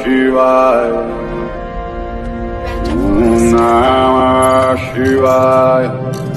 Shivaya. Om Namah Shivaya.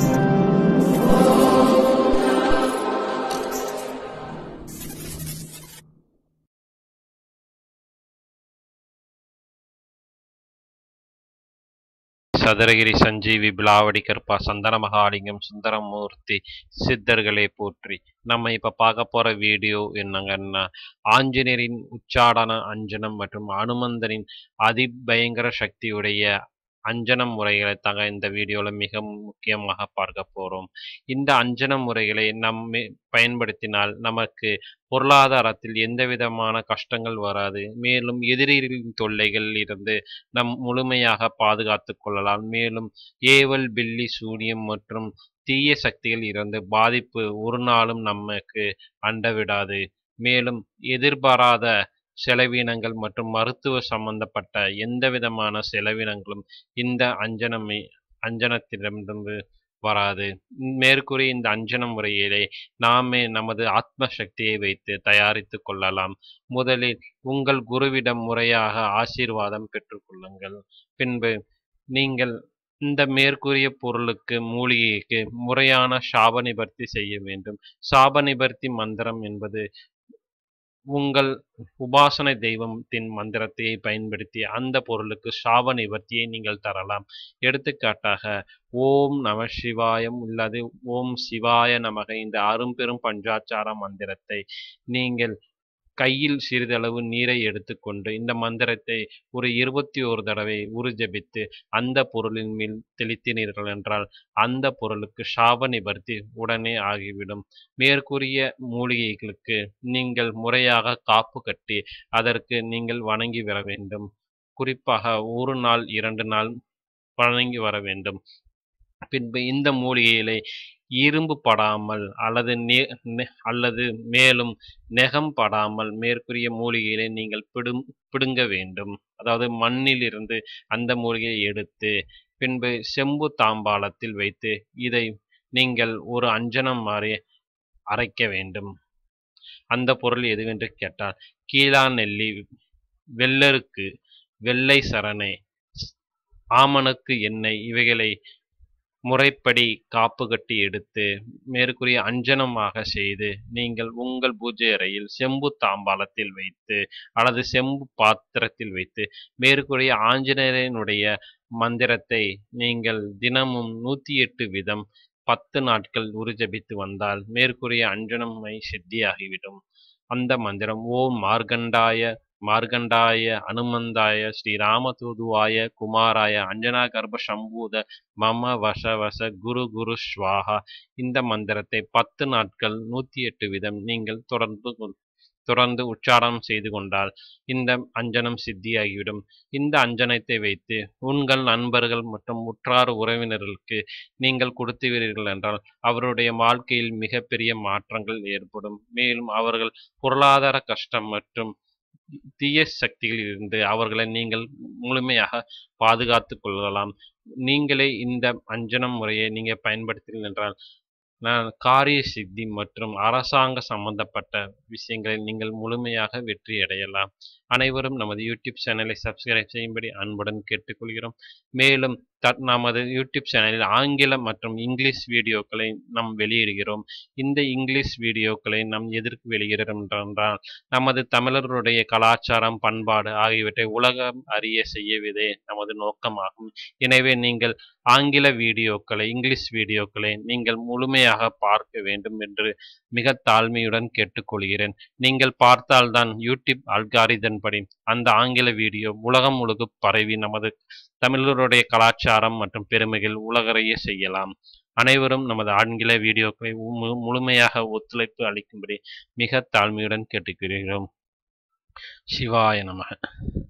Sathuragiri Sanjeevi பிலாவடி கற்பா சந்தன மகாலிங்கம் சுந்தரமூர்த்தி சித்தர்களே போற்றி நம்ம இப்ப பார்க்க போற வீடியோ என்னங்கன்னா ஆஞ்சநேயரின் உச்சாடன அஞ்சனம் மற்றும் அனுமந்தனின் அதிபயங்கர சக்தியுடைய அஞ்சன முறைகளை தாங்க இந்த வீடியோல மிக முக்கியமாக பார்க்க போறோம் இந்த அஞ்சன முறைகளை நம்ம பயன்படுத்தினால் நமக்கு பொருளாதாரத்தில் எந்த விதமான கஷ்டங்கள் வராது மேலும் எதிரிகளின் தொல்லைகளில் இருந்து நம் முழுமையாக பாதுகாத்து கொள்ளலாம் மேலும் ஏவல் பில்லி சூனியம் மற்றும் தீய சக்திகள் இருந்து பாதிப்பு ஒரு நாளும் நமக்கு அண்டவிடாது மேலும் எதிர்பாராத செலவினங்கள் மற்றும் மருத்துவ சம்பந்தப்பட்ட எந்த விதமான செலவினங்களும் இந்த அஞ்சனமை அஞ்சனத்திடமிருந்து வராது மேற்கூறிய இந்த அஞ்சன முறையிலே நாமே நமது ஆத்ம சக்தியை வைத்து தயாரித்து கொள்ளலாம் முதலில் உங்கள் குருவிடம் முறையாக ஆசீர்வாதம் பெற்றுக்கொள்ளுங்கள் பின்பு நீங்கள் இந்த மேற்கூறிய பொருளுக்கு மூலிகைக்கு முறையான சாப நிவர்த்தி செய்ய வேண்டும் சாப நிவர்த்தி மந்திரம் என்பது உங்கள் உபாசனை தெய்வத்தின் மந்திரத்தை பயன்படுத்தி அந்த பொருளுக்கு சாப நிவர்த்தியை நீங்கள் தரலாம் எடுத்துக்காட்டாக ஓம் நம சிவாயம் உள்ளது ஓம் சிவாய நமக இந்த அரும்பெரும் பஞ்சாச்சார மந்திரத்தை நீங்கள் கையில் சிறிதளவு நீரை எடுத்துக்கொண்டு இந்த மந்திரத்தை ஒரு இருபத்தி ஒரு தடவை உருஜபித்து அந்த பொருளின் மேல் தெளித்தினீர்கள் என்றால் அந்த பொருளுக்கு சாப நிவர்த்தி உடனே ஆகிவிடும் மேற்கூறிய மூலிகைகளுக்கு நீங்கள் முறையாக காப்பு கட்டி அதற்கு நீங்கள் வணங்கி வர வேண்டும் குறிப்பாக ஒரு நாள் இரண்டு நாள் வணங்கி வர வேண்டும் பின்பு இந்த மூலிகைகளை இரும்பு படாமல் அல்லது நே அல்லது மேலும் நெகம் படாமல் மேற்கூறிய மூலிகைகளை நீங்கள் பிடும் பிடுங்க வேண்டும் அதாவது மண்ணில் இருந்து அந்த மூலிகையை எடுத்து பின்பு செம்பு தாம்பாளத்தில் வைத்து இதை நீங்கள் ஒரு அஞ்சனம் மாதிரி அரைக்க வேண்டும் அந்த பொருள் எதுவென்று கேட்டால் கீழா நெல்லி வெள்ளருக்கு வெள்ளை சரணை ஆமணக்கு எண்ணெய் இவைகளை முறைப்படி காப்பு கட்டி எடுத்து மேற்கூறிய அஞ்சனமாக செய்து நீங்கள் உங்கள் பூஜை அறையில் செம்பு தாம்பாளத்தில் வைத்து அல்லது செம்பு பாத்திரத்தில் வைத்து மேற்கூறிய ஆஞ்சநேயனுடைய மந்திரத்தை நீங்கள் தினமும் நூற்றி எட்டு விதம் பத்து நாட்கள் உருஜபித்து வந்தால் மேற்கூறிய அஞ்சனமை சித்தியாகிவிடும் அந்த மந்திரம் ஓம் மார்கண்டாய மார்கண்டாய அனுமந்தாய ஸ்ரீராமதூதுவாய குமாராய அஞ்சனா கர்ப்ப சம்பூத மம வச வச குரு குரு ஸ்வாகா இந்த மந்திரத்தை பத்து நாட்கள் நூற்றி எட்டு விதம் நீங்கள் தொடர்ந்து தொடர்ந்து உச்சாரணம் செய்து கொண்டால் இந்த அஞ்சனம் சித்தியாகிவிடும் இந்த அஞ்சனத்தை வைத்து உங்கள் நண்பர்கள் மற்றும் உற்றார் உறவினர்களுக்கு நீங்கள் கொடுத்துவீர்கள் என்றால் அவருடைய வாழ்க்கையில் மிகப்பெரிய மாற்றங்கள் ஏற்படும் மேலும் அவர்கள் பொருளாதார கஷ்டம் மற்றும் தீய சக்திகளில் இருந்து அவர்களை நீங்கள் முழுமையாக பாதுகாத்து கொள்ளலாம் நீங்களே இந்த அஞ்சனம் முறையை நீங்கள் பயன்படுத்தினீர்கள் என்றால் நான் காரிய சித்தி மற்றும் அரசாங்க சம்பந்தப்பட்ட விஷயங்களில் நீங்கள் முழுமையாக வெற்றி அடையலாம் அனைவரும் நமது யூடியூப் சேனலை சப்ஸ்கிரைப் செய்யும்படி அன்புடன் கேட்டுக்கொள்கிறோம் மேலும் த நமது யூடியூப் சேனலில் ஆங்கிலம் மற்றும் இங்கிலீஷ் வீடியோக்களை நாம் வெளியிடுகிறோம் இந்த இங்கிலீஷ் வீடியோக்களை நாம் எதற்கு வெளியிடுகிறோம் என்றால் நமது தமிழர்களுடைய கலாச்சாரம் பண்பாடு ஆகியவற்றை உலகம் அறிய செய்யவதே நமது நோக்கமாகும் எனவே நீங்கள் ஆங்கில வீடியோக்களை இங்கிலீஷ் வீடியோக்களை நீங்கள் முழுமையாக பார்க்க வேண்டும் என்று மிக தாழ்மையுடன் கேட்டுக்கொள்கிறேன் நீங்கள் பார்த்தால்தான் யூடியூப் அல்காரிதன் படி அந்த ஆங்கில வீடியோ உலகம் முழுக்க பரவி நமது தமிழருடைய கலாச்சாரம் மற்றும் பெருமைகள் உலகறைய செய்யலாம் அனைவரும் நமது ஆங்கில வீடியோக்களை முழுமையாக ஒத்துழைப்பு அளிக்கும்படி மிக தாழ்மையுடன் கேட்டுக்கொள்கிறோம் சிவாய நமக